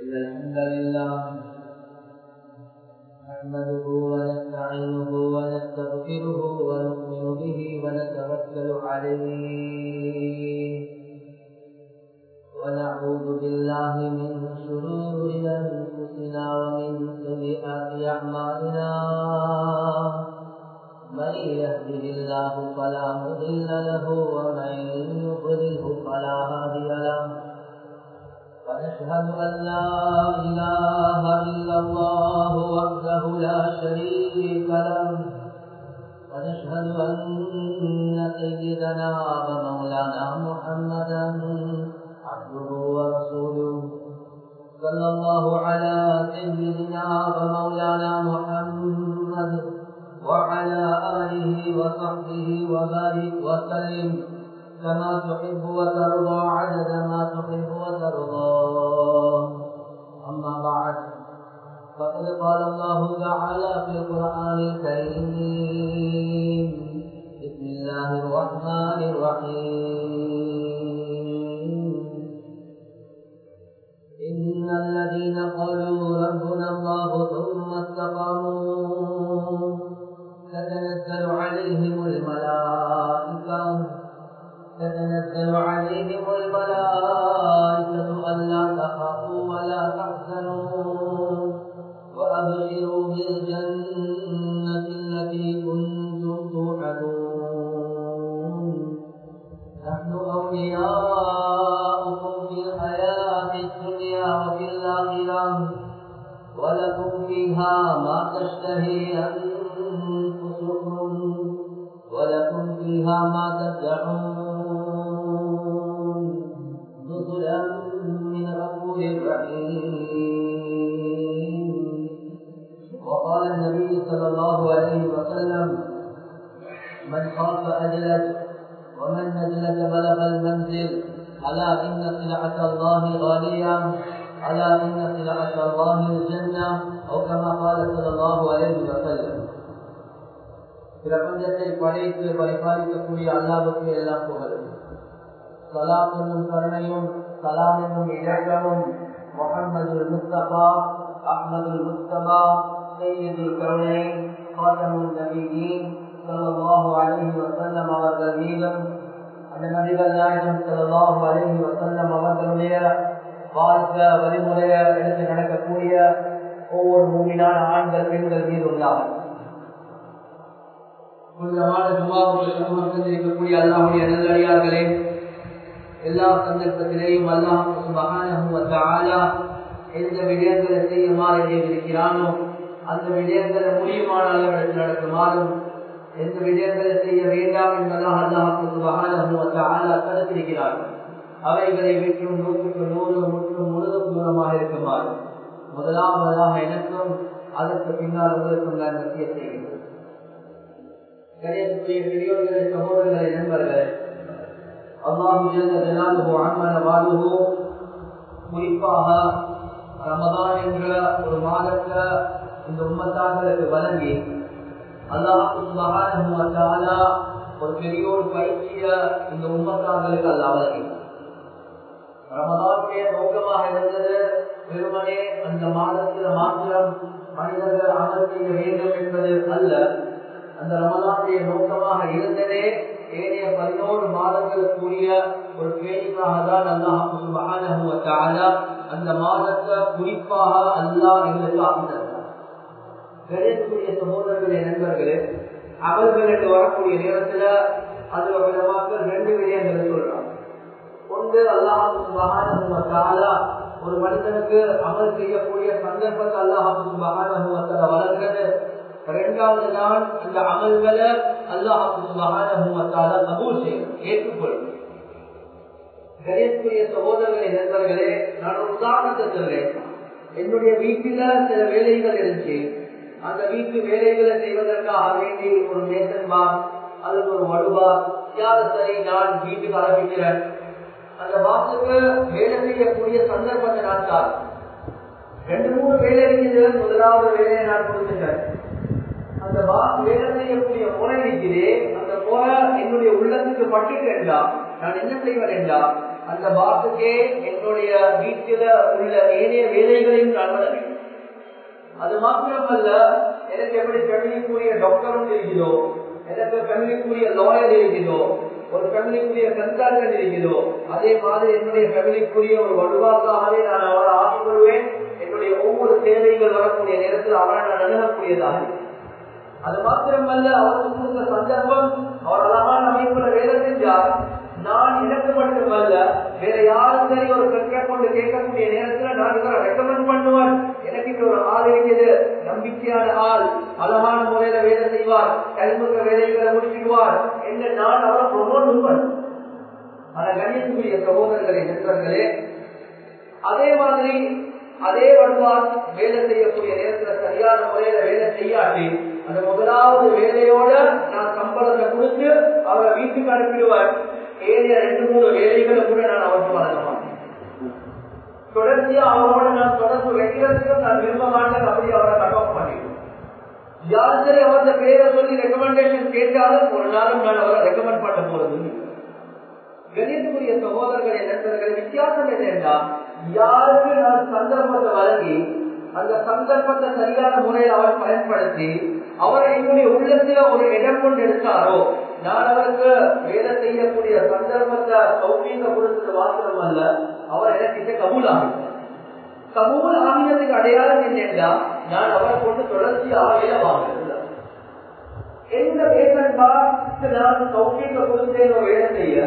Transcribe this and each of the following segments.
إن الحمد لله نحمده ونستعينه ونستغفره ونؤمن به ونتوكل عليه ونعوذ بالله من شرور أنفسنا ومن سيئات أعمالنا من يهده الله فلا مضل له ومن يضلله فلا هادي له ونشهد أن لا إله إلا الله وحده لا شريك له ونشهد أن سيدنا ومولانا محمدا عبده ورسوله صلى الله على سيدنا ومولانا محمد وعلى آله وصحبه وبارك وسلم كما تحب وترضى عدد ما تحب وترضى أما بعد فقد قال الله تعالى في القرآن الكريم بسم الله الرحمن الرحيم إن الذين قالوا ربنا الله ثم استقاموا تتنزل عليهم الملائكة تتنزل عليهم الملائكة ألا تخافوا ولا تحزنوا وأبشروا بالجنة التي كنتم توعدون نحن أولياؤكم في الحياة الدنيا وفي الآخرة ولكم فيها ما تشتهي أنفسكم ولكم فيها ما تدعون نزلا من غفور رحيم وقال النبي صلى الله عليه وسلم من خاف أجلج ومن نجلج بلغ المنزل ألا إن سلعة الله غالية ألا إن سلعة الله الجنة أو كما قال صلى الله عليه وسلم பிரபஞ்சத்தை படைத்து பரிபாலிக்கக்கூடிய அல்லாவுக்கு எல்லாம் புகழும் சலாம் என்னும் கருணையும் சலாம் என்னும் இலக்கமும் முகமது முஸ்தபா அஹமது முஸ்தபா சையதுல் கருணை காத்தமுல் நபியின் சல்லாஹு அலஹி வசல்லம் அவர்கள் மீதும் அந்த நபிகள் நாயகம் சல்லாஹு அலஹி வசல்லம் அவர்களுடைய வாழ்க்கை வழிமுறையை எடுத்து நடக்கக்கூடிய ஒவ்வொரு மூமினான ஆண்கள் பெண்கள் மீது உண்டாகும் புனிதமான ஜுமாவுக்கு சமர்ப்பித்திருக்கக்கூடிய அல்லாஹுடைய நல்லடியார்களே எல்லா சந்தர்ப்பத்திலேயும் அல்லாஹ் சுபகான எந்த விடயங்களை செய்யுமாறு இருக்கிறானோ அந்த விடயங்களை முடியுமான அளவில் நடக்குமாறும் எந்த விடயங்களை செய்ய வேண்டாம் என்பதாக அல்லாஹ் சுபகான தடுத்திருக்கிறார்கள் அவைகளை விற்றும் நூற்றுக்கு நூறு முற்றும் முழுதும் தூரமாக இருக்குமாறு முதலாவதாக எனக்கும் அதற்கு பின்னால் உங்களுக்கும் நான் மத்திய செய்கிறேன் கணியத்துக்குரிய பெரியோர்களே சகோதரர்களே நண்பர்களே அல்லாஹு ஜல்லாலுஹு அம்மன வாழுஹு குறிப்பாக ரமதான் என்ற ஒரு மாதத்தை இந்த உம்மத்தார்களுக்கு வழங்கி அல்லாஹு சுபஹானஹு வ தஆலா ஒரு பெரிய ஒரு பயிற்சிய இந்த உம்மத்தார்களுக்கு அல்லாஹ் வழங்கி ரமதானுடைய நோக்கமாக இருந்தது வெறுமனே அந்த மாதத்தில் மாத்திரம் மனிதர்கள் அமல் செய்ய வேண்டும் என்பது அல்ல அந்த ரமதானுடைய நோக்கமாக இருந்ததே ஏனைய பதினோரு மாதங்களுக்குரிய ஒரு பேணிக்காக தான் அல்லாஹ் அந்த மாதத்தை குறிப்பாக அல்லாஹ் எங்களுக்கு ஆகினார் கணேசக்கூடிய சகோதரர்களே நண்பர்களே அவர்களுக்கு வரக்கூடிய நேரத்துல அது விதமாக ரெண்டு விடயங்களை சொல்றாங்க ஒன்று அல்லாஹ் ஒரு மனிதனுக்கு அமல் செய்யக்கூடிய சந்தர்ப்பத்தை அல்லாஹ் வளர்ந்தது இரண்டாவது தான் அந்த அமல்களை அல்லாஹால கபூல் செய்யும் ஏற்றுக்கொள்ளும் கணேஷ்குரிய சகோதரர்களே நண்பர்களே நான் ஒரு உதாரணத்தை சொல்றேன் என்னுடைய வீட்டில சில வேலைகள் இருந்துச்சு அந்த வீட்டு வேலைகளை செய்வதற்காக வேண்டி ஒரு மேசன்பார் அல்லது ஒரு வடுவார் யார சரி நான் வீட்டுக்கு ஆரம்பிக்கிறேன் அந்த வாசுக்கு வேலை செய்யக்கூடிய சந்தர்ப்பத்தை நான் தான் ரெண்டு மூணு வேலை இருக்குது முதலாவது வேலையை நான் கொடுத்துட்டேன் அந்த வேலை செய்யக்கூடிய முறை இருக்கிறே அந்த முறை என்னுடைய உள்ளத்துக்கு பட்டுட்டேன்டா நான் என்ன செய்வேன்டா அந்த பாசுக்கே என்னுடைய வீட்டில உள்ள ஏனைய வேலைகளையும் நான் பண்ண வேண்டும் அது மாத்திரமல்ல எனக்கு எப்படி ஃபேமிலிக்குரிய டாக்டரும் இருக்கிறதோ எனக்கு ஃபேமிலிக்குரிய லாயர் இருக்கிறதோ ஒரு ஃபேமிலிக்குரிய கன்சல்டன்ட் இருக்கிறதோ அதே மாதிரி என்னுடைய ஃபேமிலிக்குரிய ஒரு வலுவாக்காகவே நான் அவரை ஆகிக் கொள்வேன் என்னுடைய ஒவ்வொரு தேவைகள் வரக்கூடிய நேரத்தில் அவரை நான் அணுகக்கூடியதாக இருக்கிறேன். அது மாத்திரமல்ல அவருக்கு கொடுத்த சந்தர்ப்பம் அவர் அழகான அமைப்புல வேலை செஞ்சார் நான் எனக்கு மட்டுமல்ல வேற யாரும் சரி ஒரு கண்ட்ராக்ட் கொண்டு கேட்கக்கூடிய நேரத்துல நான் இவரை ரெக்கமெண்ட் பண்ணுவேன் எனக்கு இப்ப ஒரு ஆள் இருக்குது நம்பிக்கையான ஆள் அழகான முறையில வேலை செய்வார் டைமுக்கு வேலைகளை முடிச்சிடுவார் என்று நான் அவரை ப்ரொமோட் பண்ணுவேன் ஆனா கண்ணியத்துக்குரிய சகோதரர்களே நண்பர்களே அதே மாதிரி அதே வருவார் வேலை செய்யக்கூடிய நேரத்துல சரியான முறையில வேலை செய்யாட்டி அந்த முதலாவது வேலையோட நான் சம்பளத்தை கொடுத்து அவரை வீட்டுக்கு அனுப்பிடுவார் ஏரியா ரெண்டு மூணு வேலைகளை கூட நான் அவருக்கு வழங்க மாட்டேன் தொடர்ச்சியா அவரோட நான் தொடர்பு வைக்கிறதுக்கு நான் விரும்ப மாட்டேன் அப்படி அவரை கட் பண்ணிடுவேன் யார் சரி அவரது பேரை சொல்லி ரெக்கமெண்டேஷன் கேட்டாலும் ஒரு நாளும் நான் அவரை ரெக்கமெண்ட் பண்ண போறது இல்லை. கணியத்துக்குரிய சகோதரர்களை நண்பர்கள் வித்தியாசம் என்னென்றா யாருக்கு நான் சந்தர்ப்பத்தை வழங்கி அந்த சந்தர்ப்பத்தை சரியான முறையில் அவர் பயன்படுத்தி அவரை என்னுடைய உள்ளத்துல ஒரு இடம் கொண்டு எடுத்தாரோ நான் அவருக்கு வேலை செய்யக்கூடிய சந்தர்ப்பத்தை சௌகீக கொடுத்தது மாத்திரம் அல்ல அவர் எனக்கு கபூல் ஆகும் கபூல் ஆகினதுக்கு அடையாளம் என்னென்றா நான் அவரை கொண்டு தொடர்ச்சியாக வேலை வாங்குறது எந்த பேசன் பார்த்து நான் சௌகீக கொடுத்தேன் வேலை செய்ய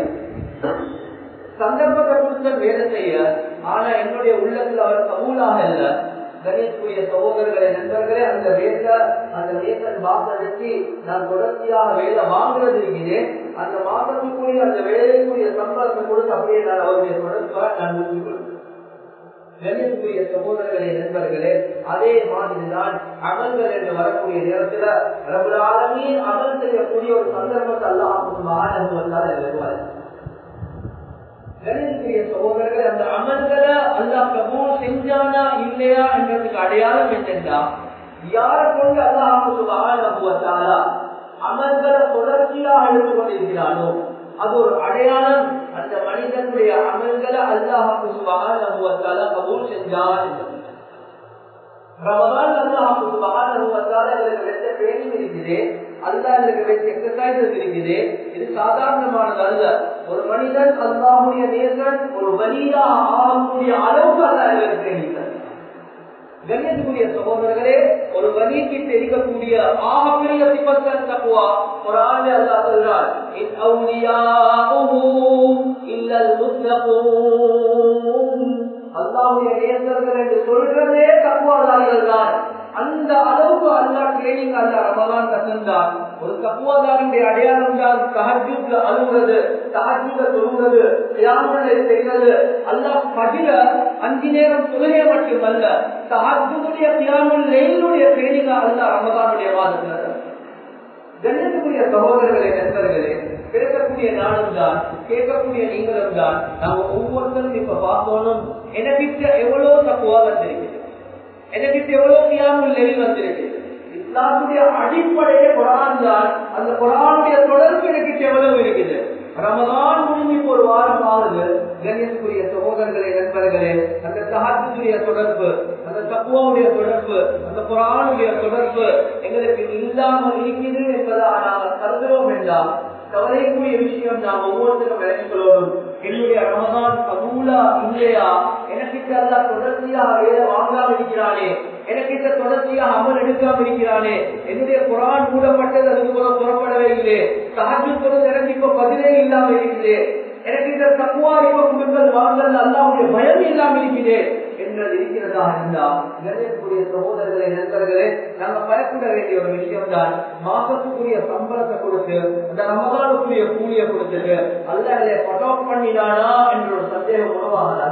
சந்தர்ப்பத்தை கொடுத்த வேலை செய்ய ஆனா என்னுடைய உள்ளத்தில் அவர் கபூலாக இல்ல கணேஷ்குரிய சகோதரர்களை நண்பர்களே அந்த வேலை அந்த வேசன் பாச வச்சு நான் தொடர்ச்சியாக வேலை வாங்குறது இருக்கிறேன் அந்த மாதத்துக்குரிய அந்த வேலைக்குரிய சம்பளத்தை கொடுத்து அப்படியே நான் அவருடைய தொடர்பாக நான் முடித்துக் கொள்கிறேன் கணியத்துக்குரிய சகோதரர்களே நண்பர்களே அதே மாதிரிதான் அமல்கள் என்று வரக்கூடிய நேரத்துல ரகுலாலமே அமல் செய்யக்கூடிய ஒரு சந்தர்ப்பத்தை அல்லாஹ் ஆனந்தால் எழுதுவார் கணிதத்துக்குரிய சகோதரர்கள் அந்த அமல்களை அல்லாஹ் கபூல் செஞ்சானா இல்லையா என்றதுக்கு அடையாளம் என்னென்றா யாரை கொண்டு அல்லாஹ் சுபகான அமல்களை தொடர்ச்சியாக எழுந்து கொண்டிருக்கிறானோ அது ஒரு அடையாளம் அந்த மனிதனுடைய அமல்களை அல்லாஹாக்கு சுபகான கபூல் செஞ்சான் என்பது ரமதான் அல்லாஹாக்கு சுபகான எங்களுக்கு வெச்ச ட்ரைனிங் இருக்குது அல்லா எங்களுக்கு வெச்ச எக்ஸசைசஸ் இருக்குது இது சாதாரணமானது அல்ல ஒரு மனிதன் அல்லாஹுடைய நேசன் ஒரு வலியா ஆகக்கூடிய அளவுக்கு அல்லா எங்களுக்கு ட்ரைனிங் கண்ணியத்துக்குரிய சகோதரர்களே ஒரு வலிக்கு இருக்கக்கூடிய ஆகப்பெரிய சிபத்தன் தக்குவா ஒரு ஆண்டு அல்லா சொல்றார் இன் அவுலியாஹு இல்லல் முத்தகூன் அல்லாஹ்வுடைய நேசர்கள் என்று சொல்றதே தக்குவாதாரிகள் தான் அந்த அளவுக்கு அல்லா ட்ரைனிங் அல்ல ரமலான் தந்தார் ஒரு தக்குவாதாரனுடைய அடையாளம் தான் தஹஜூத்ல அழுகிறது தஹஜூத சொல்றது தியானங்களை செய்வது அல்லாஹ் பதில அஞ்சு நேரம் தொழுகை மட்டுமல்ல தஹஜுடைய தியானுல் லெயிலுடைய ட்ரைனிங் அல்ல ரமலானுடைய வாதத்தில் கண்ணியத்துக்குரிய சகோதரர்களே நண்பர்களே பேசக்கூடிய நானும் தான் கேட்கக்கூடிய நீங்களும் தான் நாம ஒவ்வொருத்தரும் இப்ப பார்த்தோனும் எனக்கிட்ட எவ்வளவு தக்குவா வந்திருக்குது எனக்கிட்ட எவ்வளவு தியானம் லெவில் வந்திருக்கு இஸ்லாமுடைய அடிப்படையே குரான் தான் அந்த குரானுடைய தொடர்பு எனக்கிட்ட எவ்வளவு இருக்குது ரமதான் முடிஞ்சு ஒரு வாரம் ஆகுது கணேசக்குரிய சகோதரர்களே நண்பர்களே அந்த சகாத்துக்குரிய தொடர்பு அந்த தக்குவாவுடைய தொடர்பு அந்த குரானுடைய தொடர்பு எங்களுக்கு இல்லாமல் இருக்குது என்பதா நாங்கள் கருதுகிறோம் என்றால் கவலைக்குரிய விஷயம் நாம் ஒவ்வொருத்தரும் விளங்கிக்கொள்ளணும் என்னுடைய ரமதான் கபூலா இல்லையா எனக்கு அல்லா தொடர்ச்சியாக வேலை வாங்காம இருக்கிறானே எனக்கு இந்த தொடர்ச்சியாக அமல் எடுக்காம இருக்கிறானே என்னுடைய குரான் மூடப்பட்டது அது கூட புறப்படவே இல்லை சாஜு பொருள் எனக்கு இப்ப பதிலே இல்லாம இருக்குது எனக்கு இந்த தக்குவா இப்ப கொடுக்கல் வாங்கல் அல்லாவுடைய பயம் இல்லாம இருக்குது என்றது இருக்கிறதா இருந்தா கணேசக்குரிய சகோதரர்களே நண்பர்களே நாங்க பயப்பட வேண்டிய ஒரு விஷயம் தான் மாசத்துக்குரிய சம்பளத்தை கொடுத்து அந்த ரமதானுக்குரிய கூலிய கொடுத்துட்டு அல்ல அதை பட்டாப் பண்ணினானா என்ற ஒரு சந்தேகம் உணவாக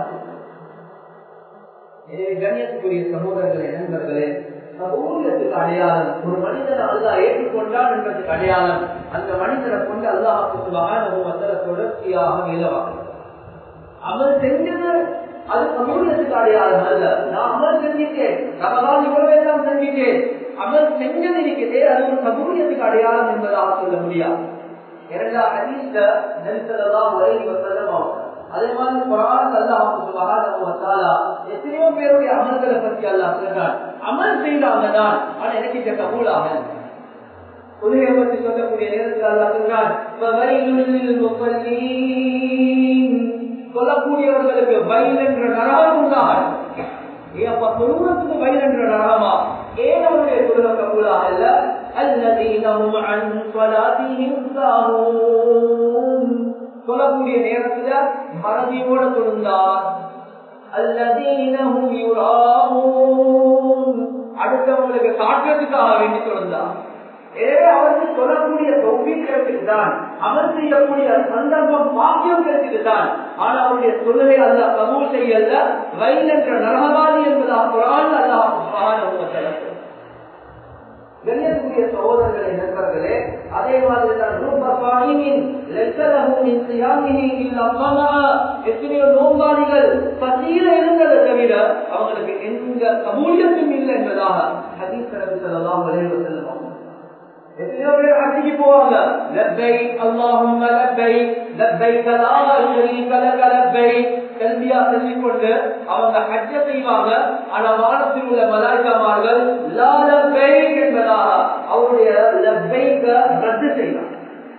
எனவே கண்ணியத்துக்குரிய சகோதரர்களே நண்பர்களே சமூகத்துக்கு அடையாளம் ஒரு மனிதனை அல்லா ஏற்றுக்கொண்டான் என்பதற்கு அடையாளம் அந்த மனிதனை கொண்டு அல்லாஹுக்கு மகான தொடர்ச்சியாக வேலவாங்க அமல் செஞ்சது அது சமூகத்துக்கு அடையாளம் அல்ல நான் அமல் செஞ்சிட்டேன் ரமதான் இவ்வளவு எல்லாம் செஞ்சிட்டேன் அமல் செஞ்சது இருக்கிறதே அது ஒரு சமூகத்துக்கு அடையாளம் என்பதாக சொல்ல முடியாது இரண்டா ஹதீஸ்ல நெருசலா உலகி வசல்லம் அதே மாதிரி குரான் அல்லாஹ் சுபஹானஹு வ தஆலா எத்தனையோ பேருடைய அமல்களை பத்தி அல்லாஹ் சொல்றான் அமல் செய்தாங்க தான் ஆனா எனக்கு இது கபூல் ஆகல உலகை பற்றி சொல்லக்கூடிய நேரத்தில் அல்லாஹ் சொல்றான் "ஃபவைலுல் லில் முஸல்லீன்." சொல்லக்கூடியவர்களுக்கு வயல் என்ற நரகம் உண்டாகும் ஏப்பா தொழுவத்துக்கு வயல் என்ற நரகமா ஏன் அவருடைய தொழுவ கபூலாக இல்ல الذين هم عن صلاتهم ساهون சொல்லக்கூடிய நேரத்துல மறதியோட தொழுந்தார் அல்லதீனஹும் யுராமூன் அடுத்தவங்களுக்கு காட்டுறதுக்காக வேண்டி தொழுந்தார் எனவே அவருக்கு சொல்லக்கூடிய தொகுதி கிடைச்சிருந்தான் அமல் செய்யக்கூடிய சந்தர்ப்பம் பாக்கியம் கிடைச்சிருந்தான் ஆனா அவருடைய தொழிலை அல்ல கபூல் செய்யல வயல் என்ற நரகவாதி என்பதாக குரான் அல்லாஹ் கண்ணியத்துக்குரிய சகோதரர்களே நண்பர்களே அதே மாதிரி தான் ரூபசாயினின் லெத்தலகுமின் சியாமினி இல்லம்மா எத்தனையோ நோம்பாளிகள் பசியில இருந்ததை தவிர அவங்களுக்கு எந்த கபூலியத்தும் இல்லை என்பதாக ஹதீஸ் நபி ஸல்லல்லாஹு அலைஹி வஸல்லம் எத்தனையோ பேர் ஹஜ்ஜுக்கு போவாங்க லப்பை அல்லாஹும்ம லப்பை லப்பை லா ஷரீக லக லப்பை கல்வியா சொல்லிக்கொண்டு அவங்க ஹஜ்ஜ செய்வாங்க ஆனா வானத்தில் உள்ள மலாய்க்காமார்கள் லா லப்பை என்பதாக அவருடைய லப்பைக்க ரத்து செய்வாங்க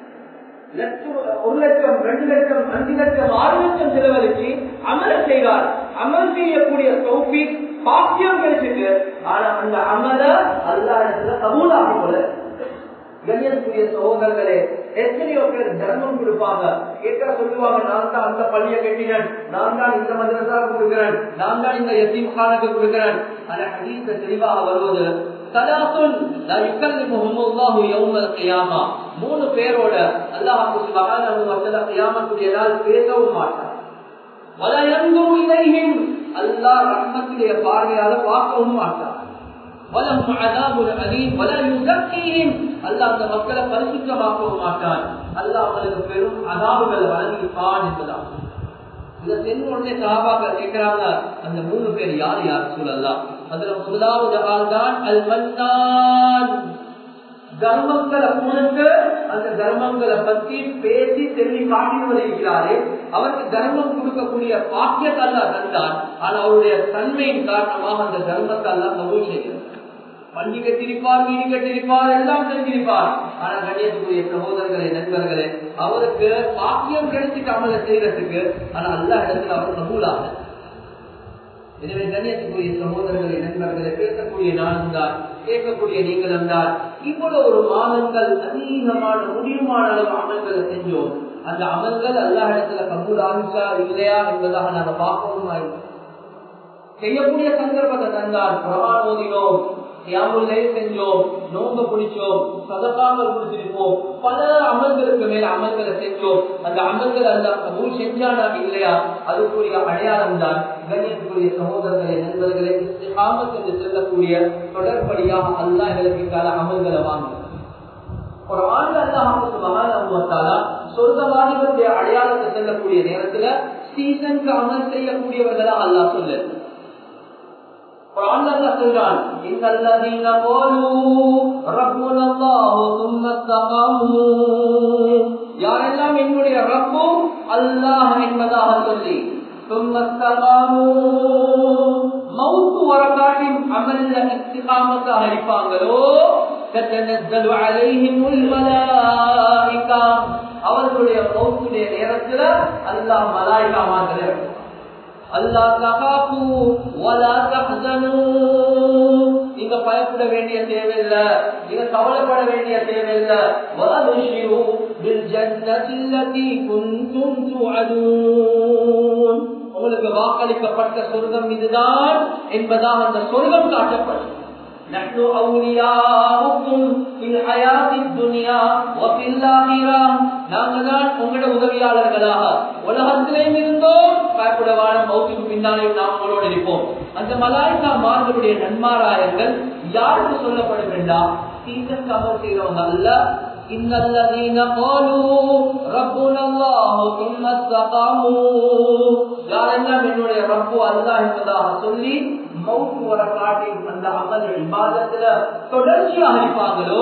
ஒரு லட்சம் ரெண்டு லட்சம் அஞ்சு லட்சம் ஆறு லட்சம் செலவழிச்சு அமல் செய்தார் அமல் செய்யக்கூடிய சௌபி பாக்கியம் கிடைச்சிட்டு ஆனா அந்த அமல அல்லா இடத்துல கபூலாக போல கண்ணியத்துக்குரிய சகோதரர்களே எத்தனையோ பேர் தர்மம் கொடுப்பாங்க கேட்க சொல்லுவாங்க நான் தான் அந்த பள்ளியை கட்டினேன் நான் தான் இந்த மதரசா கொடுக்கிறேன் நான் தான் இந்த எத்தீம் கானுக்கு கொடுக்கிறேன் அந்த ஹதீஸ தெளிவாக வருவது சலாத்துன் லா யுகல்லிமுஹும் அல்லாஹு யௌமல் கியாமா மூணு பேரோட அல்லாஹ் சுப்ஹானஹு வ தஆலா கியாமத்துடைய நாள் பேசவும் மாட்டார் வலா யன்துரு இலைஹிம் அல்லாஹ் ரஹ்மத்துடைய பார்வையால பார்க்கவும் மாட்டார் வலஹும் அதாபுல் அலீம் வலா யுஸக்கிஹிம் அல்லாஹ் அந்த மக்களை பரிசுத்தமாக்கவும் மாட்டான் அல்லாஹ் அவங்களுக்கு பெரும் அதாபுகள் வழங்கிப்பான் என்பதான் இதை சென்று உடனே சஹாபாக்கள் கேட்கிறாங்க அந்த மூணு பேர் யார் யார் சொல்லலாம் அதுல முதலாவது ஆள் தான் அல் மன்னான் தர்மங்களை கொடுத்து அந்த தர்மங்களை பத்தி பேசி சொல்லி காட்டி வருகிறாரே அவருக்கு தர்மம் கொடுக்கக்கூடிய பாக்கியத்தை அல்ல தந்தான் ஆனா அவருடைய தன்மையின் காரணமாக அந்த தர்மத்தை அல்ல கபூல் செய்கிறார் பள்ளி கட்டிருப்பார் வீடு கட்டிருப்பார் எல்லாம் செஞ்சிருப்பார் ஆனா கண்ணியத்துக்குரிய சகோதரர்களே நண்பர்களே அவருக்கு பாக்கியம் கிடைச்சிட்டு அமல செய்யறதுக்கு ஆனா அல்லா இடத்துல அவர் கபூலாக எனவே கண்ணியத்துக்குரிய சகோதரர்களை நண்பர்களை பேசக்கூடிய நானும் தான் கேட்கக்கூடிய நீங்களும் தான் இவ்வளவு ஒரு மாதங்கள் அதிகமான முடியுமான அளவு அமல்களை செஞ்சோம் அந்த அமல்கள் அல்லா இடத்துல கபூல் ஆகிச்சா இல்லையா என்பதாக நாங்க பார்க்கவும் ஆயிடும் செய்யக்கூடிய சந்தர்ப்பத்தை தந்தார் குரான் ஓதினோம் தியாமுல்லை செஞ்சோம் நோம்ப பிடிச்சோம் சதக்காமல் பிடிச்சிருப்போம் பல அமல்களுக்கு மேல அமல்களை செஞ்சோம் அந்த அமல்கள் அந்த கபூல் செஞ்சானா இல்லையா அதுக்குரிய அடையாளம் தான் கண்ணியத்துக்குரிய சகோதரர்களை நண்பர்களை இஸ்லாமத் என்று சொல்லக்கூடிய தொடர்படியாக அல்லா எங்களுக்கு கால அமல்களை வாங்க ஒரு ஆண்டு அல்லாஹ் மகானா சொர்க்கவாதிகளுடைய அடையாளத்தை செல்லக்கூடிய நேரத்துல சீசனுக்கு அமல் செய்யக்கூடியவர்களா அல்லாஹ் சொல்லு குரான் அல்லாஹ் சொல்றான் இன்னல்லதீன قالوا ربنا الله ثم استقاموا யாரெல்லாம் என்னுடைய ரப்பு அல்லாஹ் என்பதாக சொல்லி ثم استقاموا மவுத் வரகாட்டி அமல்ல இஸ்திகாமத்தாக இருப்பாங்களோ تتنزل عليهم الملائكه அவர்களுடைய மௌத்துடைய நேரத்துல அல்லாஹ் மலாய்கா மாதிரி அல்லா தகாப்பு வலா தஹ்சனு நீங்க பயப்பட வேண்டிய தேவையில்லை நீங்க கவலைப்பட வேண்டிய தேவையில்லை வலதுஷிரு பில் ஜன்னதி அல்லதி குன்தும் துஅதூன் உங்களுக்கு வாக்களிக்கப்பட்ட சொர்க்கம் இதுதான் என்பதாக அந்த சொர்க்கம் காட்டப்படும் نحن أولياؤكم في الحياة الدنيا وفي الآخرة நாங்கள் தான் உங்களோட உதவியாளர்களாக உலகத்திலேயும் இருந்தோம் பயப்படவான மௌத்துக்கு பின்னாலேயும் நாம் உங்களோடு இருப்போம் அந்த மலாய்க்கா மார்களுடைய நன்மாராயங்கள் யாருக்கு சொல்லப்படும் வேண்டாம் சீசன் கமல் செய்யறவங்க அல்ல إن الذين قالوا ربنا الله ثم استقاموا யாரெல்லாம் என்னுடைய ரப்பு அல்லாஹ் என்பதாக சொல்லி மவுத்து வர காட்டி அந்த அமல் இபாதத்துல தொடர்ச்சியாக இருப்பாங்களோ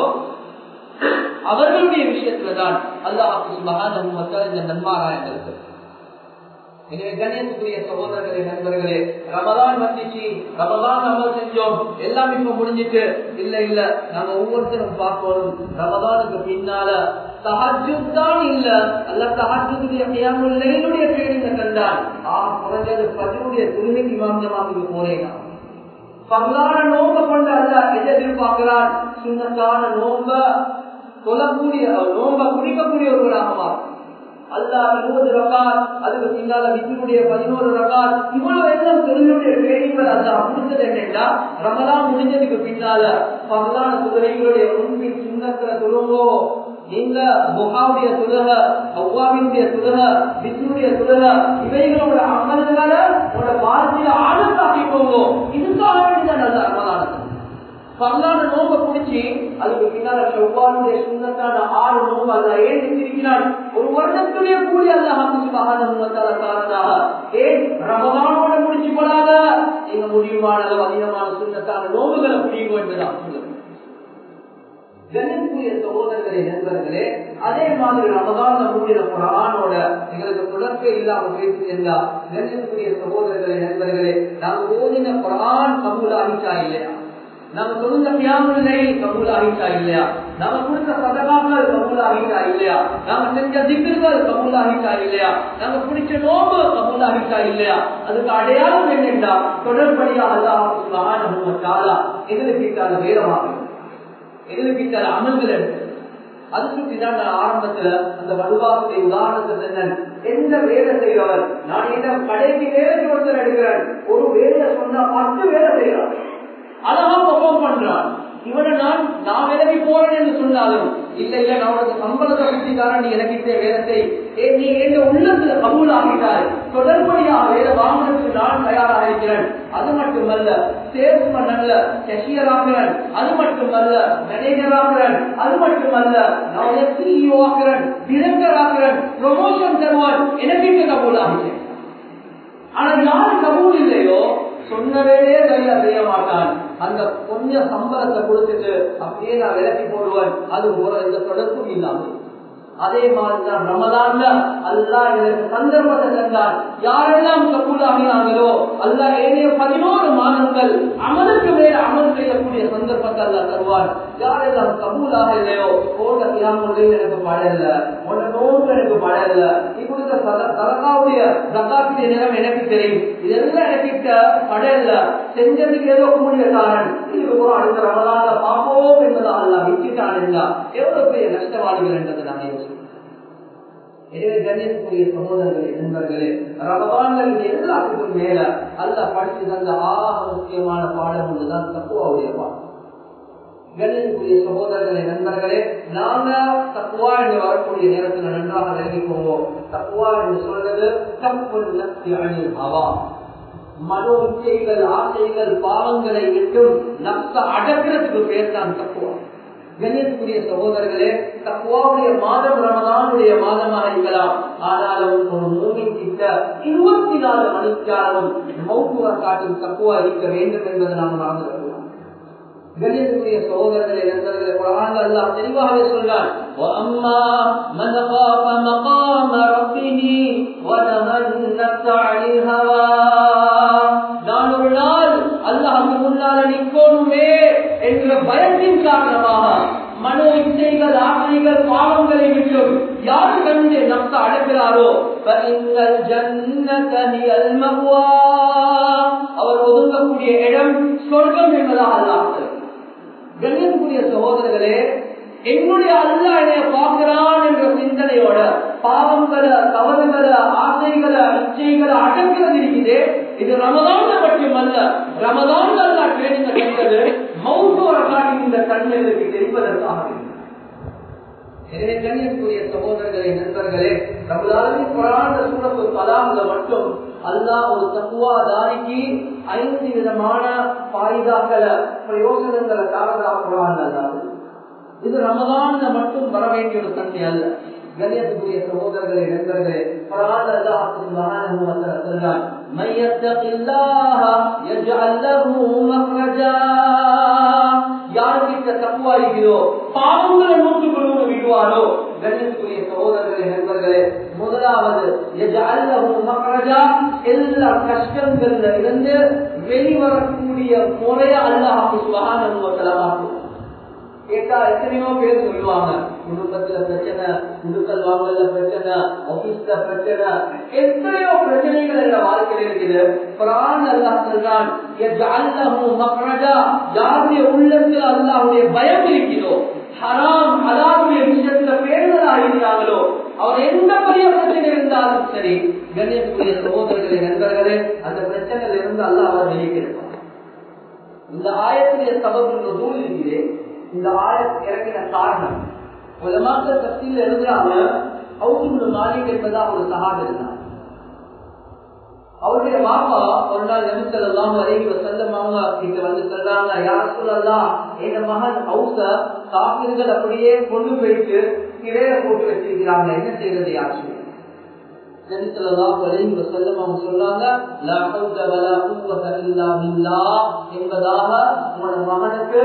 அவர்களுடைய விஷயத்துல தான் அல்லாஹ் சுபஹானஹு வ தஆலா இந்த நன்மாராயங்களுக்கு எனவே கண்ணியத்துக்குரிய சகோதரர்களே நண்பர்களே ரமதான் வந்துச்சு ரமதான் நம்ம செஞ்சோம் எல்லாம் இப்ப முடிஞ்சிட்டு இல்ல இல்ல நாங்க ஒவ்வொருத்தரும் பார்க்கணும் ரமதானுக்கு பின்னால தஹஜுத் தான் இல்ல அல்ல தஹஜுடைய கையாமுடைய ட்ரெயினிங்க கண்டால் ஆ குறைஞ்சது பதினுடைய துணிமைக்கு மாந்தமாக போறேன் பல்லான நோம்ப கொண்டு அல்ல எதை எதிர்பார்க்கிறான் சுண்ணத்தான நோம்ப சொல்லக்கூடிய நோம்ப குடிக்கக்கூடிய ஒருவராக மாறும் அல்லா இருபது ரகால் அதுக்கு பின்னால விஜுடைய பதினோரு ரகால் இவ்வளவு எல்லாம் தொழிலுடைய ட்ரைனிங்கள் அல்லா முடிஞ்சது என்னன்னா ரமலான் முடிஞ்சதுக்கு பின்னால பகலான குதிரைகளுடைய உண்மையின் சுண்ணத்துல சொல்லுங்கோ நீங்க முகாவுடைய துலக அவ்வாவினுடைய துலக விஷ்ணுடைய துலக இவைகளோட அமல்களை உங்களோட வாழ்க்கையில ஆழத்தாக்கி போவோம் இதுக்காக வேண்டியதான் நல்ல ரமலானது பல்லான நோம்ப பிடிச்சி அதுக்கு பின்னால செவ்வாருடைய சுண்ணத்தான ஆறு நோம்பு அல்ல ஏன் இருக்கிறான் ஒரு வருடத்துடைய கூலி அல்ல காரணமாக ஏன் ரமதானோட முடிச்சு கொள்ளாத நீங்க முடியுமான அளவு அதிகமான சுண்ணத்தான நோம்புகளை முடியும் என்பதான் கண்ணியத்துக்குரிய சகோதரர்களே நண்பர்களே அதே மாதிரி ரமதான மூடின குரானோட எங்களுக்கு தொடர்பே இல்லாம பேசி இருந்தா கண்ணியத்துக்குரிய சகோதரர்களே நண்பர்களே நாங்க ஓதின குரான் கபூல் ஆகிட்டா இல்லையா நம்ம தொழுந்த பியாமில்லை கபூல் ஆகிட்டா இல்லையா நம்ம கொடுத்த சதகாக்கள் கபூல் ஆகிட்டா இல்லையா நாம செஞ்ச திக்குகள் கபூல் ஆகிட்டா இல்லையா நாங்க பிடிச்ச நோம்பு கபூல் ஆகிட்டா இல்லையா அதுக்கு அடையாளம் என்னென்றா தொடர்படியா அல்லாஹ் சுப்ஹானஹு வ தஆலா எங்களுக்கு இத்தால வேறமாக எங்களுக்கு இத்தால அமல்கள் இருக்கு அது சுற்றி தான் நான் ஆரம்பத்துல அந்த வலுவாசத்தை உதாரணத்தை சொன்னேன் எந்த வேலை செய்கிறவர் நான் இந்த கடைக்கு வேலைக்கு ஒருத்தர் எடுக்கிறேன் ஒரு வேலையை சொன்னா பத்து வேலை செய்யறான் அழகா பெர்ஃபார்ம் பண்றான் இவனை நான் நான் வேலைக்கு போறேன் என்று சொன்னாலும் இல்ல இல்ல நான் உனக்கு சம்பளத்தை கட்டிக்காரன் நீ எனக்கு இந்த வேலை ஏ நீ எங்க உள்ளத்துல கபூல் ஆகிட்டாய் தொடர்படியா வேலை வாங்குறதுக்கு நான் தயாராக இருக்கிறேன் அது மட்டுமல்ல சேல்ஸ்மேன் அல்ல கெஷியர் ஆகிறேன் அது மட்டுமல்ல மேனேஜர் ஆகிறேன் அது மட்டுமல்ல நான் சிஇஓ ஆகிறேன் டிரெக்டர் ஆகிறேன் ப்ரொமோஷன் தருவான் எனக்கு இங்க கபூல் ஆகிறேன் ஆனா யாரு கபூல் இல்லையோ சொன்ன வேலையே சரியா செய்ய மாட்டான் அந்த கொஞ்சம் சம்பளத்தை கொடுத்துட்டு அப்படியே நான் விலக்கி போடுவேன் அது ஒரு எந்த தொடர்பும் இல்லாமல் அதே மாதிரிதான் ரமதான்ல அல்லா எனக்கு சந்தர்ப்பத்தை தந்தார் யாரெல்லாம் கபூலாகினாங்களோ அல்லா ஏனைய பதினோரு மாதங்கள் அமலுக்கு மேல அமல் செய்யக்கூடிய சந்தர்ப்பத்தை அல்லா தருவார் யாரெல்லாம் கபூலாக இல்லையோ போட்ட தியாமுறையில் எனக்கு படல உன்ன நோன்பு எனக்கு படல நீ கொடுத்த சரகாவுடைய சக்காத்துடைய நிலம் எனக்கு தெரியும் இதெல்லாம் எனக்கு படல செஞ்சதுக்கு ஏதோ கூடிய காரணம் இதுக்கு கூட அடுத்த ரமதான பார்ப்போம் என்பதா அல்ல விட்டுட்டான் என்றா எவ்வளவு பெரிய நஷ்டவாதிகள் என்றதை நான் யோசிக்கிறேன் எனவே கண்ணியத்துக்குரிய சகோதரர்களே நண்பர்களே ரமதான்கள் எல்லாத்துக்கும் மேல அல்ல படிச்சு தந்த ஆக முக்கியமான பாடம் ஒன்றுதான் தப்புவாவுடைய பாடம் கண்ணியத்துக்குரிய சகோதரர்களே நண்பர்களே நாங்க தப்புவா என்று வரக்கூடிய நேரத்தில் நன்றாக விலகி போவோம் தப்புவா என்று சொல்றது தப்பு நப்தி அணில் ஹவா மனோ இச்சைகள் ஆசைகள் பாவங்களை விட்டும் நப்ச அடக்கிறதுக்கு பேர் தான் தப்புவா கண்ணியத்துக்குரிய சகோதரர்களே தக்குவாவுடைய மாதம் ரமதானுடைய மாதமாக இருக்கலாம் ஆனாலும் ஒரு மூமின் கிட்ட இருபத்தி நாலு மணிக்காலம் மௌத்துவ காட்டும் தக்குவா இருக்க வேண்டும் என்பதை நாம் மறந்துவிடலாம் கண்ணியத்துக்குரிய சகோதரர்களே நண்பர்களே குரான் அல்லாஹ் தெளிவாகவே சொல்றான் وَأَمَّا مَنْ خَافَ مَقَامَ رَبِّهِ وَنَهَى النَّفْسَ عَنِ الْهَوَى நான் ஒரு நாள் அல்லாஹ்வுக்கு முன்னால நிற்கணுமே என்ற பயத்தின் காரணமாக மனோ இச்சைகள் ஆசைகள் பாவங்களை விட்டும் யார் கண்டு நப்ச அடைக்கிறாரோ அவர் ஒதுங்கக்கூடிய இடம் சொர்க்கம் என்பதாக அல்லாமல் கண்ணியத்துக்குரிய சகோதரர்களே என்னுடைய அல்லா என்னைய பார்க்கிறான் என்ற சிந்தனையோட பாவங்களை தவறுகளை ஆசைகளை இச்சைகளை அடக்கிறது இருக்குது இது ரமதான் மட்டுமல்ல ரமதான் அல்லா ட்ரைனிங் கிடைக்கிறது மௌத்தோர காட்டி இந்த கண்களுக்கு தெரிவதற்காக எனவே கண்ணியத்துக்குரிய சகோதரர்களே நண்பர்களே நம்மளால குரான சூரத்து கலாம்ல மட்டும் அல்லாஹ் ஒரு தக்குவா தாரிக்கு ஐந்து விதமான பாய்தாக்களை பிரயோசனங்களை தாரதாக குரான் அல்லாது இது ரமதான்ல மட்டும் வர வேண்டிய ஒரு தன்மை அல்ல கண்ணியத்துக்குரிய சகோதரர்களே நண்பர்களே குரான் அல்லாஹ் சுப்ஹானஹு வ தஆலா சொல்றான் من يتق الله يجعل له مخرجا யாருக்கிட்ட தப்புவா இருக்கிறோ பாவங்களை நூற்றுக்கு நூறு விடுவாரோ கண்ணியத்துக்குரிய சகோதரர்களே நண்பர்களே நண்பர்களே முதலாவது எல்லா கஷ்டங்கள்ல இருந்து வெளிவரக்கூடிய முறைய அல்லாஹு சுகானம் கேட்டா எத்தனையோ பேர் சொல்லுவாங்க குடும்பத்துல பிரச்சனை குடுக்கல் வாங்கல பிரச்சனை ஆபீஸ்ல பிரச்சனை எத்தனையோ பிரச்சனைகள் என்ற வாழ்க்கையில் இருக்குது பிரான் அல்லாஹ் சொல்றான் யாருடைய உள்ளத்தில் அல்லாஹுடைய பயம் இருக்கிறதோ ஹராம் ஹலாவுடைய விஷயத்துல பேருதலாக இருக்கிறாங்களோ அவர் எந்த பெரிய பிரச்சனை இருந்தாலும் சரி கணேசனுடைய சகோதரர்களை நண்பர்களே அந்த பிரச்சனையில இருந்து அல்லாஹ் அவர் வெளியிருப்பார் இந்த ஆயத்துடைய சபபு நூல் இருக்கிறேன் இந்த ஆயத் இறங்கின காரணம் உலமாக்கள் சக்தியில் எழுதுறாங்க அவுசுல் மாலிக் என்பதா ஒரு சகாது இருந்தார் அவருடைய மாப்பா ஒரு நாள் நபிசல்லாம் வரைகி செல்லம் அவங்க கிட்ட வந்து சொல்றாங்க யார் சொல்லலாம் என் மகன் ஹவுச காப்பீர்கள் அப்படியே கொண்டு போயிட்டு கிரையில போட்டு வச்சிருக்கிறாங்க என்ன செய்யறது யார் சொல்லி என்பதாக உங்களோட மகனுக்கு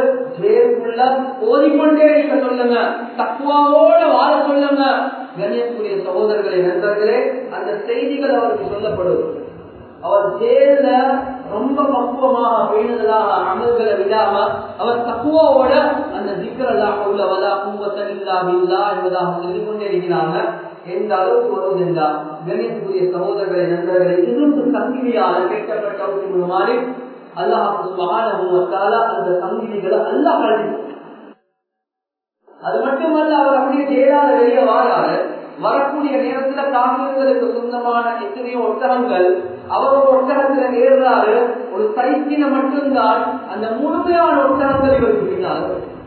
ஓதிக்கொண்டே இருக்க சொல்லுங்க தக்குவாவோட வாழ சொல்லுங்க கணேசனுடைய சகோதரர்களை நண்பர்களே அந்த செய்திகள் அவருக்கு சொல்லப்படும் அவர் ஜெயில ரொம்ப பக்குவமாக பேணுதலாக அமல்களை விடாம அவர் தக்குவாவோட அந்த திக்கரல்லாக உள்ள வலா பூவத்தன் இல்லாமில்லா என்பதாக சொல்லிக் கொண்டே இருக்கிறாங்க எந்த அளவுக்கு வருவது என்றால் கணேசனுடைய சகோதரர்களை நண்பர்களை இன்னும் சங்கிலியால் கேட்கப்பட்ட மாதிரி அல்லாஹால அந்த சங்கிலிகளை அல்லா கல்வி அது மட்டுமல்ல அவர் அப்படியே ஜெயலாத வெளியே வாராரு வரக்கூடிய நேரத்துல காவிர்களுக்கு சொந்தமான எத்தனையோ ஒட்டகங்கள் அவரோட ஒட்டகத்துல ஏறுறாரு ஒரு சைக்கின மட்டும்தான் அந்த முழுமையான ஒட்டகங்கள் இவருக்கு பின்னால்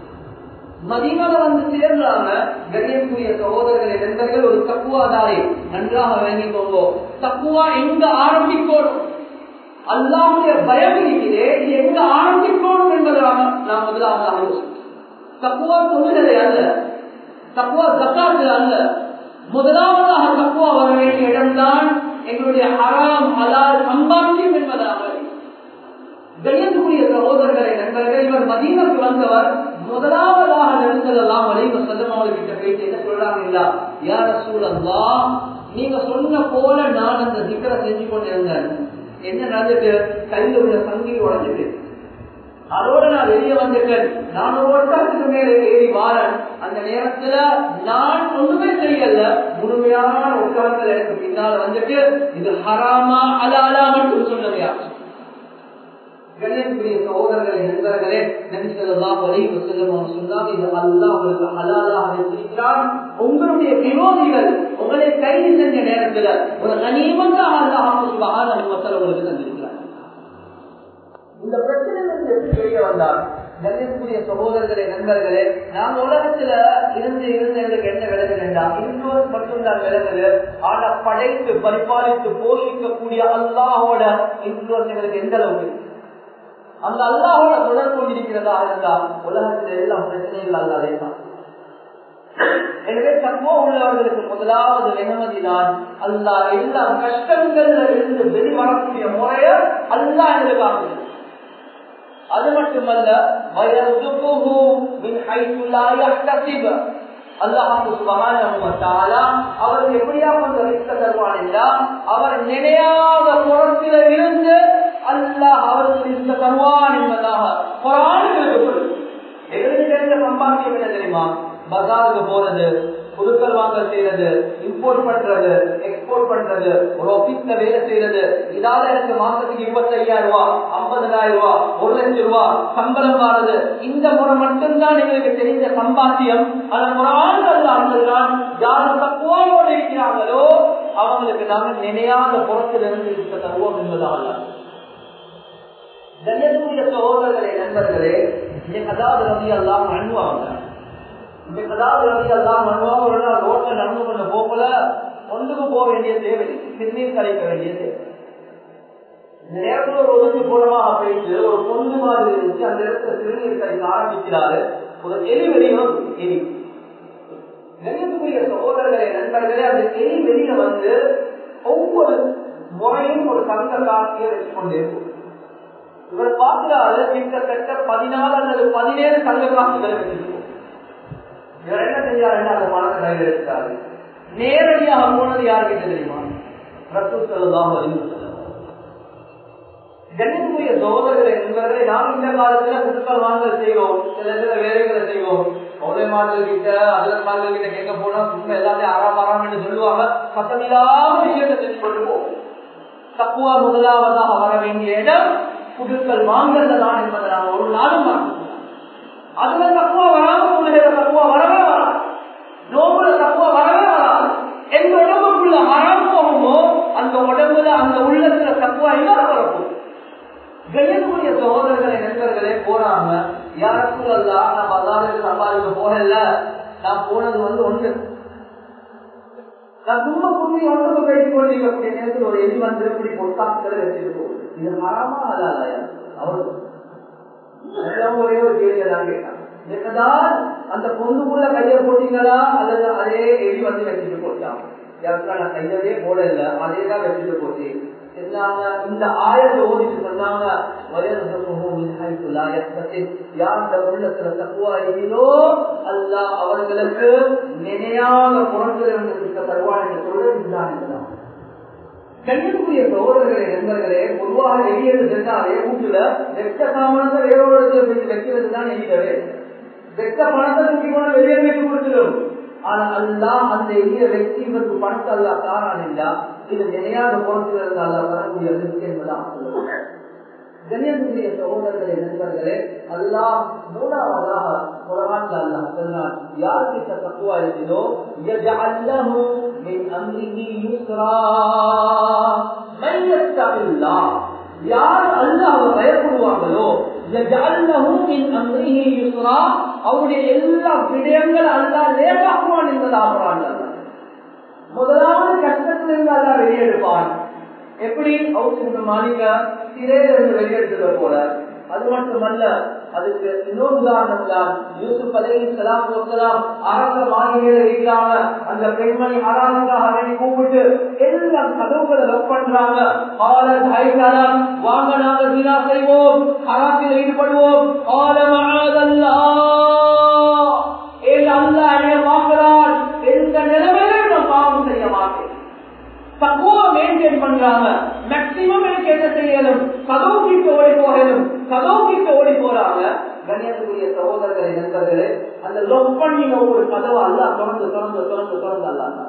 மதினால வந்து சேர்றாங்க கண்ணியக்கூடிய சகோதரர்களை நண்பர்கள் ஒரு தக்குவாதாரை நன்றாக விளங்கிக்கோங்க தக்குவா எங்க ஆரம்பிக்கணும் அல்லாவுடைய பயம் இருக்கிறே இது எங்க ஆரம்பிக்கணும் என்பதாக நாம் முதலாக ஆலோசிக்கிறோம் தக்குவா தொழுகலை அல்ல தக்குவா தக்காத்து அல்ல முதலாவதாக தக்குவா வர வேண்டிய இடம்தான் எங்களுடைய ஹராம் ஹலால் சம்பாத்தியம் என்பதாக கணியத்துக்குரிய சகோதரர்களை நண்பர்கள் இவர் மதீனக்கு வந்தவர் முதலாவதாக நெருங்கலாம் வரைவு செல்லும் அவர்கிட்ட போயிட்டு என்ன சொல்றாங்க இல்ல யார சூழல்லா நீங்க சொன்ன போல நான் அந்த சிக்கரை செஞ்சு கொண்டிருந்தேன் என்ன நடந்துட்டு கையில் உள்ள சங்கிலி உடஞ்சிட்டு அதோட நான் வெளியே வந்துட்டேன் நான் ஒருத்தருக்கு மேல ஏறி வாரன் அந்த நேரத்துல நான் ஒண்ணுமே செய்யல முழுமையான ஒட்டகங்கள் எனக்கு பின்னால வந்துட்டு இது ஹராமா அலாலா மட்டும் சொன்னவையா கண்ணியத்துக்குரிய சகோதரர்களை நண்பர்களே நபிசல்லாம் வரைவு செல்லும் சொன்னால் இது அல்லாஹ் உங்களுக்கு ஹலாலாக வைத்திருக்கிறான் உங்களுடைய விரோதிகள் உங்களை கைது செஞ்ச நேரத்துல ஒரு கனிமந்தாக அல்லாஹ் சுபகான உங்களுக்கு தந்திருக்கிறார் இந்த பிரச்சனையிலிருந்து எப்படி வெளியே வந்தார் கண்ணியத்துக்குரிய சகோதரர்களே நண்பர்களே நாங்க உலகத்துல இருந்து இருந்து எங்களுக்கு என்ன விளங்குதுண்டா இன்ஃபுளுன்ஸ் மட்டும்தான் விளங்குது ஆனா படைத்து பரிபாலித்து போஷிக்கக்கூடிய அல்லாஹோட இன்ஃபுளுன்ஸ் எங்களுக்கு எந்த அளவுக்கு அந்த அல்லாஹோட தொடர்பு கொண்டிருக்கிறதா இருந்தால் உலகத்தில் எல்லாம் பிரச்சனைகள் அல்லாதே தான் எனவே தக்குவா உள்ளவர்களுக்கு முதலாவது வெகுமதி தான் அல்லா எல்லா கஷ்டங்கள்ல இருந்து வெளிவரக்கூடிய முறைய அல்லா எங்களுக்காக அது மட்டுமல்ல அவர் எப்படியா கொஞ்சம் ரிஸ்க தருவான் என்றால் அவர் நினையாத புறத்தில இருந்து அல்லாஹ் அவருக்கு ரிஸ்க தருவான் என்பதாக குரான் எங்களுக்கு தெரிஞ்ச சம்பாத்தியம் என்ன தெரியுமா பஜாருக்கு போறது புதுக்கல் வாங்கல் செய்யறது இம்போர்ட் பண்றது எக்ஸ்போர்ட் பண்றது ஒரு ஆபீஸ்ல வேலை செய்யறது இதால எனக்கு மாசத்துக்கு இருபத்தி ஐயாயிரம் ரூபாய் ஐம்பதாயிரம் ரூபாய் ஒரு லட்சம் ரூபாய் சம்பளம் வாருது இந்த முறை மட்டும்தான் எங்களுக்கு தெரிந்த சம்பாத்தியம் அதன் ஒரு ஆண்கள் ஆண்கள் யாரும் தக்குவாவோடு இருக்கிறாங்களோ அவங்களுக்கு நாங்கள் நினையாத புறத்தில் இருந்து இருக்க தருவோம் என்பதால் கண்ணியத்துடைய சகோதரர்களே நண்பர்களே அதாவது ரவி எல்லாம் அணுவாங்க அதாவது ரவி எல்லாம் அணுவாங்க ரோட்ல நடந்து கொண்ட போகல ஒன்றுக்கு போக வேண்டிய தேவை சிறுநீர் கலைக்க வேண்டிய தேவை நேரத்தில் ஒரு ஒதுக்கு போனமாக போயிட்டு ஒரு பொண்ணு மாதிரி இருந்துச்சு அந்த இடத்துல சிறுநீர் கலைக்க ஆரம்பிக்கிறாரு ஒரு எலி வெளியும் எலி கண்ணியத்துக்குரிய சகோதரர்களே நண்பர்களே அந்த எலி வெளியில வந்து ஒவ்வொரு முறையும் ஒரு தங்க காட்சியை வச்சு கொண்டே இருக்கும் இவர் பார்க்கிறாரு கிட்டத்தட்ட பதினாலு அல்லது பதினேழு தங்க காசுகளை வச்சிருக்கோம் இவர் என்ன செஞ்சாருன்னா அந்த மனத்தை கையில் எடுத்தாரு நேரடியாக போனது யாருக்கிட்ட தெரியுமா ரசூல் ஸல்லல்லாஹு அலைஹி வஸல்லம் கண்ணியத்துக்குரிய சகோதரர்களை என்பவர்களை நாம் இந்த காலத்துல குடுக்கல் வாங்கல் செய்வோம் சில சில வேலைகளை செய்வோம் சோதனைமார்கள் கிட்ட அல்லன்மார்கள் கிட்ட கேட்க போனா சும்மா எல்லாத்தையும் ஆறாம் ஆறாம் சொல்லுவாங்க சத்தமில்லாம விஷயத்தை செஞ்சு கொண்டு போவோம் தக்குவா முதலாவதாக வர வேண்டிய இடம் குடுக்கல் வாங்கல தான் என்பதை நாம் ஒரு நாளும் மறந்து அதுல தக்குவா வராம சொல்லுகிற தக்குவா வரவே வராது நோம்புல தக்குவா வரவே வராது எந்த உடம்புக்குள்ள அறம் போகுமோ அந்த உடம்புல அந்த உள்ளத்துல தக்குவா இல்லாத வரப்போம் கணியக்கூடிய சகோதரர்களை நண்பர்களே போறாங்க யாருக்கும் அல்ல நம்ம அல்லாத சம்பாதிக்க போகல நான் போனது வந்து ஒன்று நான் சும்மா கும்மி ஒன்று பேசிக் கொண்டிருக்கக்கூடிய நேரத்தில் ஒரு எலி வந்து இப்படி பொட்டாக்களை வச்சுட்டு போகுது இது ஹராமா அல்லாதயா அவர் ஒரே ஒரு கேள்வியை தான் கேட்டான் என்னதான் அந்த பொண்ணுக்குள்ள கையை போட்டீங்களா அல்லது அதே எலி வந்து வச்சுட்டு போச்சான் யாருக்கா நான் கையவே போடல அதே தான் வச்சுட்டு போச்சு சொன்னாங்க இந்த ஆயத்தை ஓடிட்டு சொன்னாங்க யார் உள்ளத்துல தக்குவா இல்லோ அல்ல அவர்களுக்கு நினையாத புறத்தில் தருவான் என்று சொல்ல கண்ணியக்கூடிய சோழர்களே நண்பர்களே பொதுவாக வெளியேறு சென்றாலே வீட்டுல வெட்ட சாமானத்தை வேறொரு இடத்துல போய் வைக்கிறது தான் எளியவே வெட்ட பணத்தை தூக்கி போன வெளியே வைத்து கொடுத்துடும் ஆனா அல்லா அந்த எளிய வெற்றி இவருக்கு பணத்தை அல்லா தாரான் இல்லா இது நினையாத புறத்தில் இருந்தால் வரக்கூடிய ரிஸ்க் என்பதான் கண்ணியத்துக்குரிய சகோதரர்களே நண்பர்களே அல்லாஹ் மூணாவதாக குரான்ல அல்லாஹ் சொன்னான் யாருக்கு தக்குவா இருக்கிறதோ யஜஅல்லஹு மின் அம்ரிஹி யுஸ்ரா மையத்தபில்லா யார் அல்லாஹ்வை பயப்படுவாங்களோ யஜஅல்லஹு மின் அம்ரிஹி யுஸ்ரா அவருடைய எல்லா விடயங்கள் அல்லாஹ் லேசாக்குவான் என்பதாக குரான் முதலாவது கஷ்டத்திலிருந்து அல்லாஹ் வெளியெடுப்பான் எப்படி அவுட் மாளிக சிறையிலிருந்து வெளியெடுத்தது போல அது மட்டுமல்ல அதுக்கு இன்னொரு உதாரணம் தான் யூசுப் அலை சலாம் சொல்லாம் அரச மாளிகையில இருக்கிறாங்க அந்த பெண்மணி ஆராதனாக அவனை கூப்பிட்டு எல்லாம் கதவுகளை லவ் பண்றாங்க காலன் ஹைகாலம் வாங்க நாங்க வீணா செய்வோம் ஹராத்தில் ஈடுபடுவோம் காலமாதல்லா ஏன் அல்லா என்னை பார்க்கிறான் எந்த நிலைமையிலும் நான் பாவம் செய்ய மாட்டேன் தக்குவா மெயின்டைன் பண்றாங்க மேக்சிமம் எனக்கு என்ன செய்யணும் கதவு கிட்ட ஓடி போகணும் கதவு கிட்ட ஓடி போறாங்க கண்ணியத்துக்குரிய சகோதரர்களை நண்பர்களே அந்த லொக் பண்ணின ஒரு கதவை அல்ல தொடர்ந்து தொடர்ந்து தொடர்ந்து தொடர்ந்து அல்ல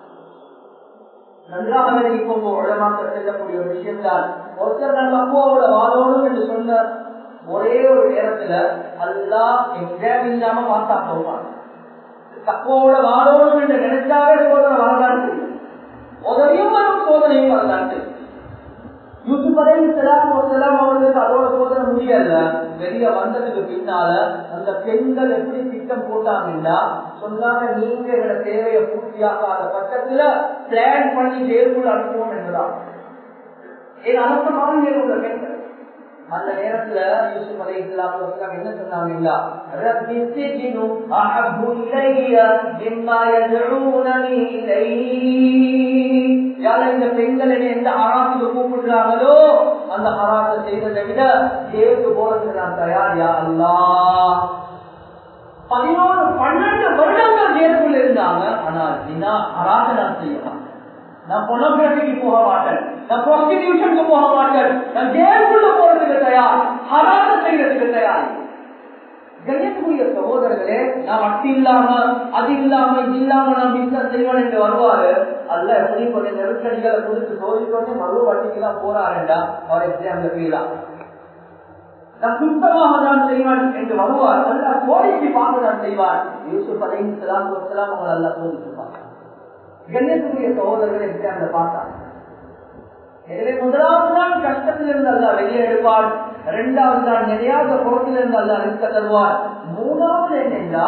நன்றாக இப்போ உடமாக்க செல்லக்கூடிய ஒரு விஷயம் தான் ஒருத்தர் நான் தக்குவாவோட வாழணும் என்று சொன்ன ஒரே ஒரு நேரத்துல அல்லா எக்ஸாம் இல்லாம பார்த்தா போவாங்க தக்குவோட வாழணும் என்று நினைச்சாவே சோதனை வரதான் தெரியும் உதவியும் வரும் சோதனையும் வரலாற்று யூசுப் அலை செலாம் செலாம் அவர்களுக்கு அதோட சோதனை முடியல வெளிய வந்ததுக்கு பின்னால அந்த பெண்கள் எப்படி திட்டம் போட்டாங்கன்னா சொன்னாங்க நீங்க எங்களோட தேவையை பூர்த்தியாக்காத பட்சத்துல பிளான் பண்ணி ஜெயிலுக்குள் அனுப்புவோம் என்பதான் ஏன் அரச மாதிரி உள்ள பெண்கள் அந்த நேரத்துல யூசுப் அலை இஸ்லாம் என்ன சொன்னாங்கன்னா ரப்பி சிஜ்னு அஹப்பு இலைய மிம்மா யதுஊனனி இலைஹி யார இந்த பெண்கள் என்ன எந்த ஹராத்துக்கு கூப்பிடுறாங்களோ அந்த ஹராத்தை செய்வதை விட ஜெயிலுக்கு போறதுக்கு நான் தயார் யா அல்லாஹ் பதினோரு பன்னெண்டு வருடங்கள் ஜெயிலுக்குள்ள இருந்தாங்க ஆனால் தினா ஹராத்தை நான் செய்ய மாட்டேன் நான் பொனோகிராபிக்கு போக மாட்டேன் நான் ப்ராஸ்டிடியூஷனுக்கு போக மாட்டேன் நான் ஜெயிலுக்குள்ள போறதுக்கு தயார் ஹராத்தை செய்யறதுக்கு தயார் கண்ணியத்துக்குரிய சகோதரர்களே நான் வட்டி இல்லாம அது இல்லாம இது இல்லாம நான் பிசினஸ் செய்வேன் என்று வருவாரு அல்ல எப்படி கொஞ்சம் நெருக்கடிகளை கொடுத்து சோதிக்கொண்டு மறு வட்டிக்கெல்லாம் போறாருண்டா அவர் எக்ஸாம்ல ஃபீலாம் நான் சுத்தமாக தான் செய்வான் என்று வருவார் அல்ல சோதிச்சு பார்த்து தான் செய்வார் யூசுப் அலை சலாம் சலாம் அவங்க நல்லா சோதிச்சிருப்பாங்க கண்ணியத்துக்குரிய சகோதரர்கள் எக்ஸாம்ல பார்த்தாங்க எனவே முதலாவது தான் கஷ்டத்தில் இருந்து அல்ல வெளியே எடுப்பார் இரண்டாவது தான் நிறையாத புறத்தில் இருந்து அல்ல நிற்க தருவார் மூணாவது என்னென்றா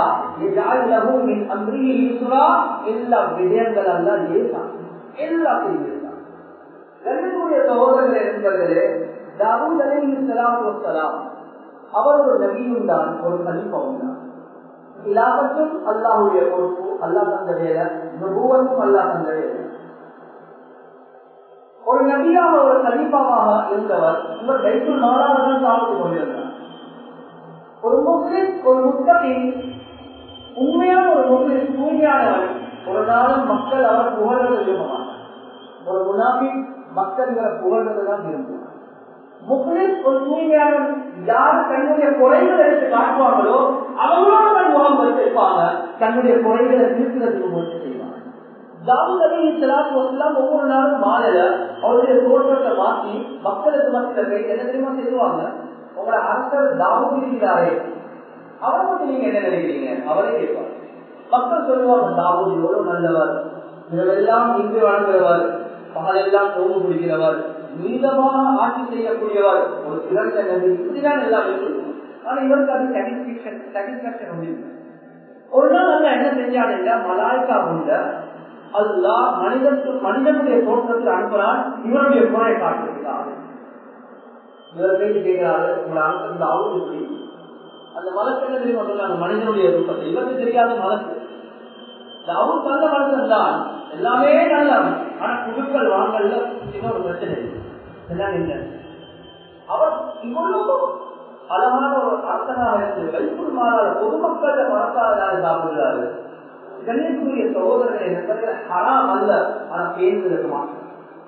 எல்லா விடயங்கள் அல்ல லேசா எல்லா பிரிவுதான் கண்ணியத்துடைய சகோதரர்கள் என்பவர்களே தாவூத் அலை சலாத்து வசலாம் அவர் ஒரு நபியும் தான் ஒரு கலிப்பாவும் தான் இலாபத்தும் அல்லாஹுடைய பொறுப்பு அல்லாஹ் தந்த வேலை நுபுவத்தும் அல்லாஹ் தந்த வேலை ஒரு நபியாக ஒரு கலிப்பாவாக இருந்தவர் இவர் பைக்குள் நாளாக சாப்பிட்டுக் கொண்டிருந்தார் ஒரு முஸ்லிம் ஒரு முத்தகி உண்மையான ஒரு முஸ்லிம் தூய்மையானவன் ஒரு நாளும் மக்கள் அவர் புகழ்றது விரும்ப மாட்டார் ஒரு முனாபி மக்கள் இவரை புகழ்றதுதான் விரும்புவார் முக்லிஸ் ஒரு தூய்மையாளர் யார் தன்னுடைய குறைகளை எடுத்து காட்டுவாங்களோ அவங்களோட தன் முகம் வச்சிருப்பாங்க தன்னுடைய குறைகளை திருத்துறதுக்கு முயற்சி செய்வாங்க தாவூத் அலி இஸ்லாத்து வசலாம் ஒவ்வொரு நாளும் மாலையில அவருடைய தோற்றத்தை மாற்றி மக்களுக்கு மத்தியில் போய் என்ன தெரியுமா செய்வாங்க உங்களோட அரசர் தாவூத் இருக்கிறாரே அவரை மட்டும் நீங்க என்ன நினைக்கிறீங்க அவரே கேட்பார் மக்கள் சொல்லுவாங்க தாவூத் எவ்வளவு நல்லவர் இவரெல்லாம் இங்கு வழங்குகிறவர் பகலெல்லாம் நோம்பு பிடிக்கிறவர் நீளமாக ஆட்சி செய்யக்கூடியவர் ஒரு சிறந்த நபி இப்படிதான் எல்லாமே சொல்லுவோம் ஆனா இவருக்கு அது சாட்டிஸ்பேக்ஷன் சாட்டிஸ்பேக்ஷன் உண்டு ஒரு நாள் அல்ல என்ன செஞ்சாங்க மலாய்க்கா உண்ட அல்லா மனிதன் மனிதனுடைய தோற்றத்தில் அனுப்புறான் இவருடைய குறையை காட்டுகிறார் இவர் பேசி கேட்கிறாரு உங்களை அனுப்புறது அவரு எப்படி அந்த மலக்கு என்ன தெரியுமா சொல்றாங்க மனிதனுடைய ரூபத்தை இவருக்கு தெரியாத மலக்கு அவருக்கு நல்ல மனுஷன் தான் எல்லாமே நல்ல ஆனா குழுக்கள் வாங்கல சின்ன ஒரு பிரச்சனை எல்லாம் என்ன அவர் இவ்வளவு அழகான ஒரு அரசனாக இருந்து வைப்புள் மாறாத பொதுமக்கள பணக்காரராக சாப்பிடுறாரு கண்ணியத்துக்குரிய சகோதரர்களை என்பது ஹராம் அல்ல ஆனா பேசுவதற்கு மாற்றம்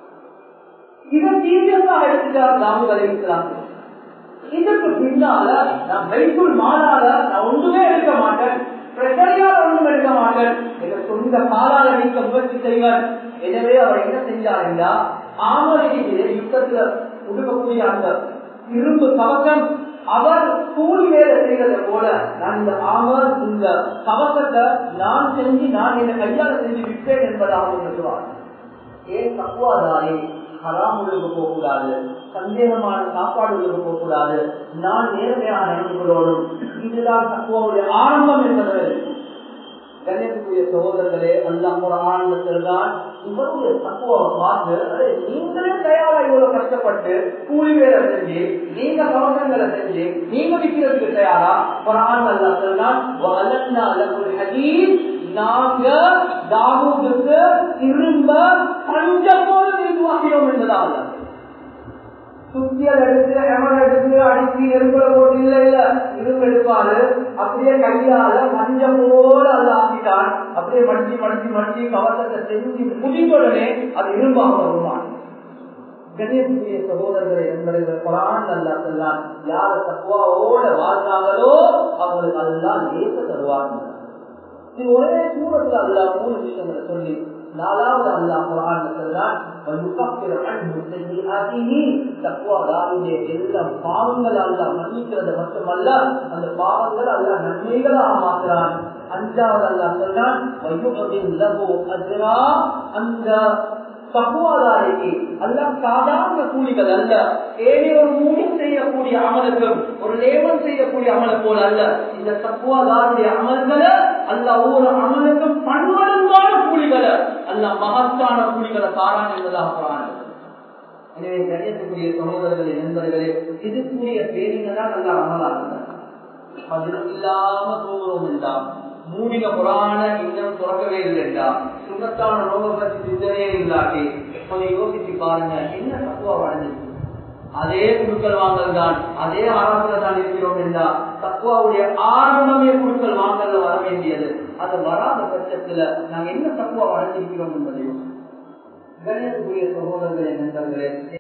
இதை சீரியஸாக எடுத்துட்டார் தாமு அலிஸ்லாம் இதற்கு பின்னால நான் வைப்புள் மாறாத நான் ஒன்றுமே எடுக்க மாட்டேன் பிரச்சனையால் ஒன்றும் எடுக்க மாட்டேன் எங்க சொந்த காலால நீக்க முயற்சி செய்வார் எனவே அவர் என்ன செஞ்சாருன்னா ஆமரையிலே யுத்தத்துல உடுக்கக்கூடிய அந்த இரும்பு கவசம் அவர் கூலி வேலை செய்யறதை போல நான் இந்த ஆமர் இந்த கவசத்தை நான் செஞ்சு நான் என்ன கையால செஞ்சு விற்பேன் என்பதாக சொல்லுவார் ஏன் தக்குவாதாரே ஹராம் உள்ளுக்கு போகக்கூடாது சந்தேகமான சாப்பாடு உள்ளுக்கு போகக்கூடாது நான் நேர்மையான நினைவுகளோடும் இதுதான் தக்குவாவுடைய ஆரம்பம் என்பது கண்ணியத்துக்குரிய சகோதரர்களே அல்லாஹ் ஒரு ஆனந்தத்தில் தான் இவருடைய தத்துவம் பார்த்து நீங்களே தயாரா இவ்வளவு கஷ்டப்பட்டு கூலி வேலை செஞ்சு நீங்க கவசங்களை செஞ்சு நீங்க விற்கிறதுக்கு தயாரா ஒரு ஆனந்தத்தில் தான் நாங்க தாவூதுக்கு திரும்ப பஞ்சமோடு நிர்வாகியோம் என்பதாக சுத்தியல் எடுத்து எமன் எடுத்து அடிச்சு எரும்புல போட்டு இல்ல இல்ல இரும்பு எடுப்பாரு அப்படியே கையால மஞ்சள் போல அது ஆக்கிட்டான் அப்படியே மடிச்சு மடிச்சு மடிச்சு கவசத்தை செஞ்சு முடிந்த உடனே அது இரும்பாக வருவான் கணேசனுடைய சகோதரர்களை என்பதை குரான் அல்லா செல்லாம் யார தக்குவாவோட வாழ்ந்தாங்களோ அவங்களுக்கு அதெல்லாம் நேச தருவாங்க இது ஒரே சூரத்துல அல்லா மூணு விஷயங்களை சொல்லி நாலாவது அல்லாஹ் குரான் சொல்றான் எல்லா பாவங்கள் அல்ல மன்னிக்கிறது மட்டுமல்ல அந்த பாவங்கள் அல்ல நன்மைகளாக மாற்றுறான் அஞ்சாவது அல்லா சொல்றான் அந்த தகுவாதாரிக்கு எல்லாம் சாதாரண கூலிகள் அல்ல ஏழை ஒரு மூலம் செய்யக்கூடிய அமலுக்கும் ஒரு லேவன் செய்யக்கூடிய அமலை போல அல்ல இந்த தக்குவாதாருடைய அமல்களை அல்ல ஒவ்வொரு அமலுக்கும் பன்மடங்கான கூலிகளை அல்ல மகத்தான கூலிகளை தாரான் என்பதாக போறாங்க எனவே கணியத்துக்குரிய சகோதரர்களே நண்பர்களே இதுக்குரிய பேரிங்க தான் நல்லா அமலாங்க அது இல்லாம தூங்குறோம் என்றால் மூடின புறான இன்னும் துறக்கவே இல்லைண்டா சுகத்தான ரோக பற்றி சிந்தனையே இல்லாட்டி கொஞ்சம் யோசிச்சு பாருங்க என்ன தத்துவா வளர்ந்துச்சு அதே குழுக்கள் வாங்கல் தான் அதே ஆரம்பத்துல தான் இருக்கிறோம் என்றா தக்குவாவுடைய ஆரம்பமே குழுக்கள் வாங்கல வர வேண்டியது அது வராத பட்சத்துல நாங்க என்ன தக்குவா வளர்ந்திருக்கிறோம் என்பதையும் கணேசக்குரிய சகோதரர்களே நண்பர்களே